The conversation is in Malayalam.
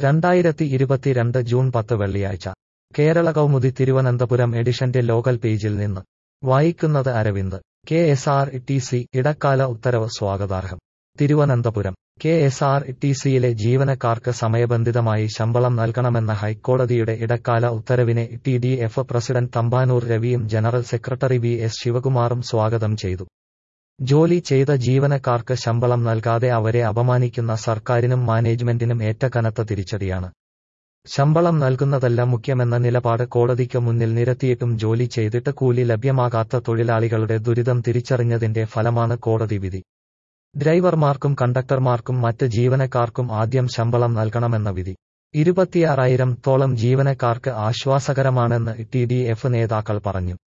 രണ്ടായിരത്തി ഇരുപത്തിരണ്ട് ജൂൺ പത്ത് വെള്ളിയാഴ്ച കേരള കൗമുദി തിരുവനന്തപുരം എഡിഷന്റെ ലോക്കൽ പേജിൽ നിന്ന് വായിക്കുന്നത് Aravind K S R T C ഇടക്കാല ഉത്തരവ് സ്വാഗതാർഹം Thiruvananthapuram K S R T സിയിലെ ജീവനക്കാർക്ക് സമയബന്ധിതമായി ശമ്പളം നൽകണമെന്ന ഹൈക്കോടതിയുടെ ഇടക്കാല ഉത്തരവിനെ T D F president Thampanoor രവിയും ജനറൽ സെക്രട്ടറി വി എസ് ശിവകുമാറും സ്വാഗതം ചെയ്തു ജോലി ചെയ്ത ജീവനക്കാർക്ക് ശമ്പളം നൽകാതെ അവരെ അപമാനിക്കുന്ന സർക്കാരിനും മാനേജ്മെന്റിനും ഏറ്റ കനത്ത തിരിച്ചടിയാണ് ശമ്പളം നൽകുന്നതല്ല മുഖ്യമെന്ന നിലപാട് കോടതിക്ക് മുന്നിൽ നിരത്തിയിട്ടും ജോലി ചെയ്തിട്ട് കൂലി ലഭ്യമാകാത്ത തൊഴിലാളികളുടെ ദുരിതം തിരിച്ചറിഞ്ഞതിന്റെ ഫലമാണ് കോടതി വിധി ഡ്രൈവർമാർക്കും കണ്ടക്ടർമാർക്കും മറ്റ് ജീവനക്കാർക്കും ആദ്യം ശമ്പളം നൽകണമെന്ന വിധി ഇരുപത്തിയാറായിരം തോളം ജീവനക്കാർക്ക് ആശ്വാസകരമാണെന്ന് ടി ഡി എഫ് നേതാക്കൾ പറഞ്ഞു